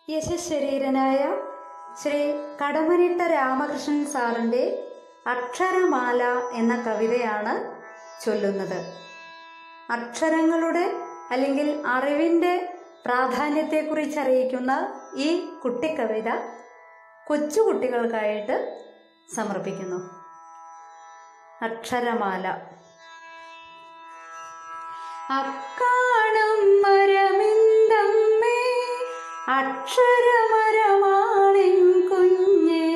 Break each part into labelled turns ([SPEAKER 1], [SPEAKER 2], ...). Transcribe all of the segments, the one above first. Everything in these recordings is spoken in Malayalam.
[SPEAKER 1] യശശരീരനായ ശ്രീ കടമനിട്ട രാമകൃഷ്ണൻ സാറിൻ്റെ അക്ഷരമാല എന്ന കവിതയാണ് ചൊല്ലുന്നത് അക്ഷരങ്ങളുടെ അല്ലെങ്കിൽ അറിവിൻ്റെ പ്രാധാന്യത്തെക്കുറിച്ച് അറിയിക്കുന്ന ഈ കുട്ടിക്കവിത കൊച്ചുകുട്ടികൾക്കായിട്ട് സമർപ്പിക്കുന്നു അക്ഷരമാല അക്കാണും മരമിന്തമ്മേ അക്ഷരമരമാണിൻ കുഞ്ഞേ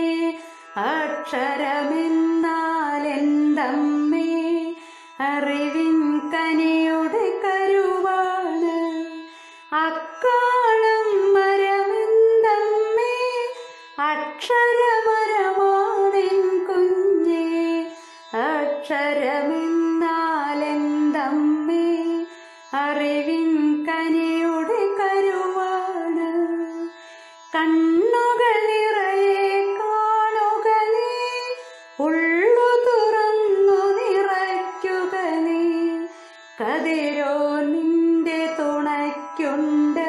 [SPEAKER 1] അക്ഷരമെന്നാലെന്തമ്മേ അറിവിൻ കനിയുടെ കരുവാണ് അക്കാണും മരമിന്തമ്മേ അക്ഷരമരമാണിൻ കുഞ്ഞേ അക്ഷരമെന്നാലെന്തമ്മേ അറിവിൻ കനിയുടെ കരുവാണ് കണ്ണുകൾ നിറയെ കാണുക നീ ഉള്ളു തുറന്നു നിറയ്ക്കുക നീ കതിരോ നിന്റെ തുണയ്ക്കുണ്ട്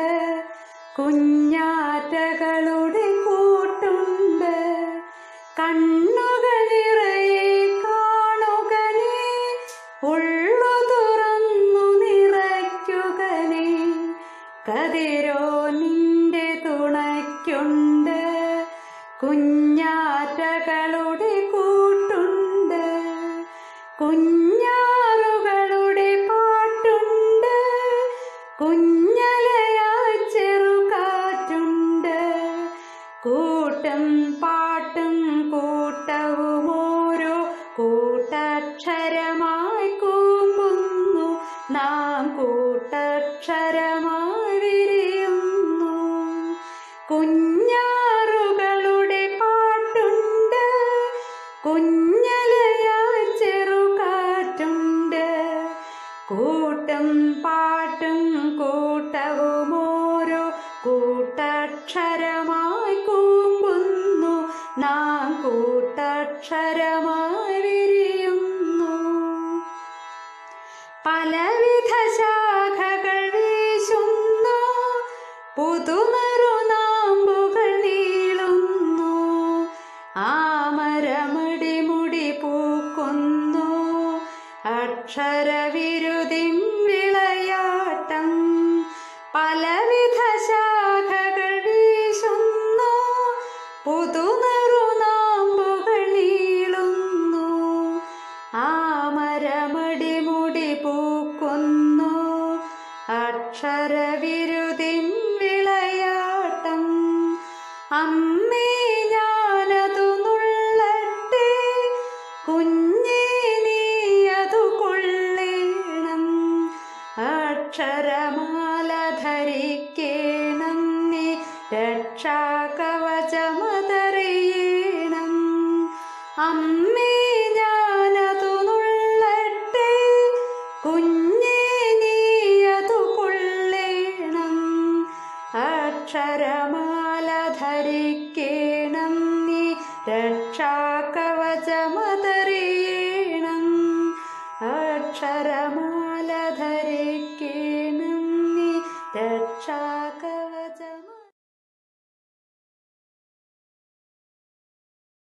[SPEAKER 1] കുഞ്ഞാറ്റകളുടെ കൂട്ടുണ്ട് കണ്ണുകൾ നിറയെ കാണുക നീ ഉള്ളു തുറന്നു നിറയ്ക്കുക നീ കതിരോ നിന്റെ തുണയ്ക്കുണ്ട് കുഞ്ഞാറ്റകളുടെ കൂട്ടുണ്ട് കുഞ്ഞാറുകളുടെ പാട്ടുണ്ട് കുഞ്ഞലയായി ചെറുകാറ്റുണ്ട് കൂട്ടം പാട്ടും കൂട്ടവും ഓരോ കൂട്ടക്ഷരമായി കൂമ്പുന്നു നാം കൂട്ടക്ഷരമായി വിരിയുന്നു കുഞ്ഞാറുകളുടെ പാട്ടുണ്ട് കുഞ്ഞലയായി ചെറുകാറ്റുണ്ട് കൂട്ടം പാട്ടും കൂട്ടവും ഓരോ കൂട്ടക്ഷരമായി കൂമ്പുന്നു നാം കൂട്ടക്ഷരമായി വിരിയുന്നു പലവിധ ശാഖകൾ വീശുന്നു പുതുനറുനാമ്പുകൾ നീളുന്നു ആമരമടി മുടി പൂക്കുന്നു അക്ഷരവിരുതിൻ വിളയാട്ടം പലവിധ ശാഖകൾ വീശുന്നു പുതുനറുനാമ്പുകൾ നീളുന്നു ആമരമടി മുടി പൂക്കുന്നു അക്ഷരവിരുതിൻ വിളയാട്ടം അമ്മേ ഞാനതു നുള്ളട്ടെ കുഞ്ഞേ നീ അതു കൊള്ളേണം അക്ഷരമാല ധരിക്കേണം നീ രക്ഷാകവചമതറിയണം അമ്മേ ഞാനതു നുള്ളട്ടെ കുഞ്ഞേ നീ അതു കൊള്ളേണം അക്ഷരമാല ധരിക്കേണം നീ രക്ഷാകവചമതറിയണം അക്ഷര